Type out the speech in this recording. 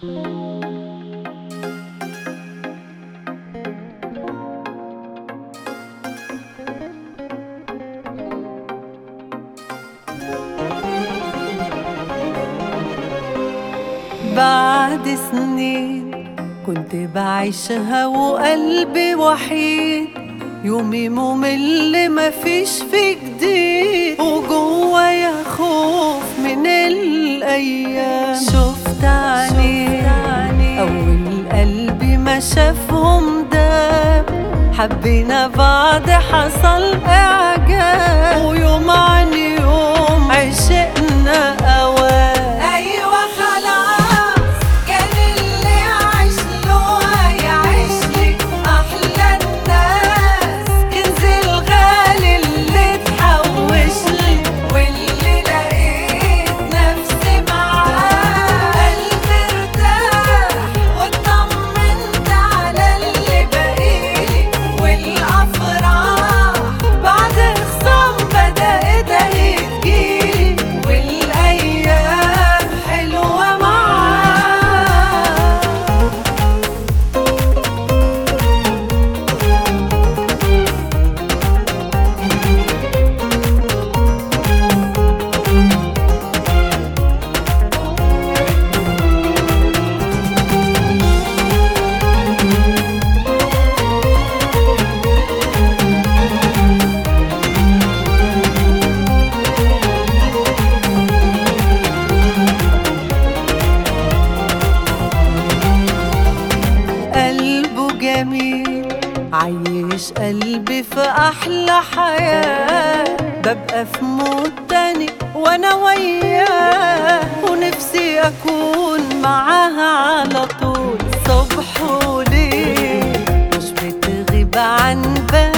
بعد سنين كنت بعيشها وقلبي وحيد يومي ممل مفيش فيه جديد وجوايا خوف من الأيام شفت عيني أول قلبي ما شافهم دام حبينا بعض حصل إعجاب ويوم عن يوم عشقنا أوام أيوة خلاص كان اللي عايش له هيعيش لك أحلى الناس كنز الغالي اللي اتحوش لي واللي لقيت نفسي معاه قلبي ارتاح واطمنت على اللي بقيلي والأفراح بعد خصام بدأت أهي تجيلي والأيام حلوة معاه قلبه جميل عايش قلبي في أحلى حياة ببقى في مود تاني وأنا وياه ونفسي أكون معاها على طول صبح وليل مش بتغيب عن بالي